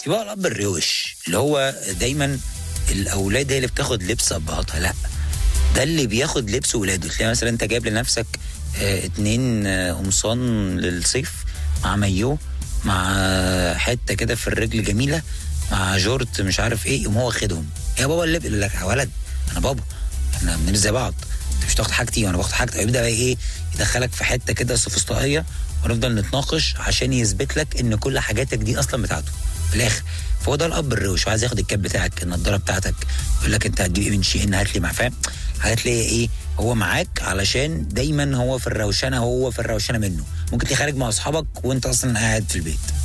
في بقى الاب الروش اللي هو دايما الاولاد هي اللي بتاخد لبس ابهاتها لا ده اللي بياخد لبس ولاده تلاقي مثلا انت جايب لنفسك آه، اتنين آه، قمصان للصيف مع مايو مع آه، حته كده في الرجل جميله مع جورت مش عارف ايه يقوم هو واخدهم يا بابا اللي يقول لك يا ولد انا بابا احنا بنلبس زي بعض انت مش تاخد حاجتي وانا باخد حاجتك يبدا بقى ايه يدخلك في حته كده سوفسطائيه ونفضل نتناقش عشان يثبت لك ان كل حاجاتك دي اصلا بتاعته في الاخر فهو ده الاب الروش وعايز ياخد الكاب بتاعك النضاره بتاعتك يقول لك انت هتجيب ايه من شيء هات لي مع فاهم حاجات ليه ايه هو معاك علشان دايما هو في الروشنه هو في الروشنه منه ممكن تلاقيه خارج مع اصحابك وانت اصلا قاعد في البيت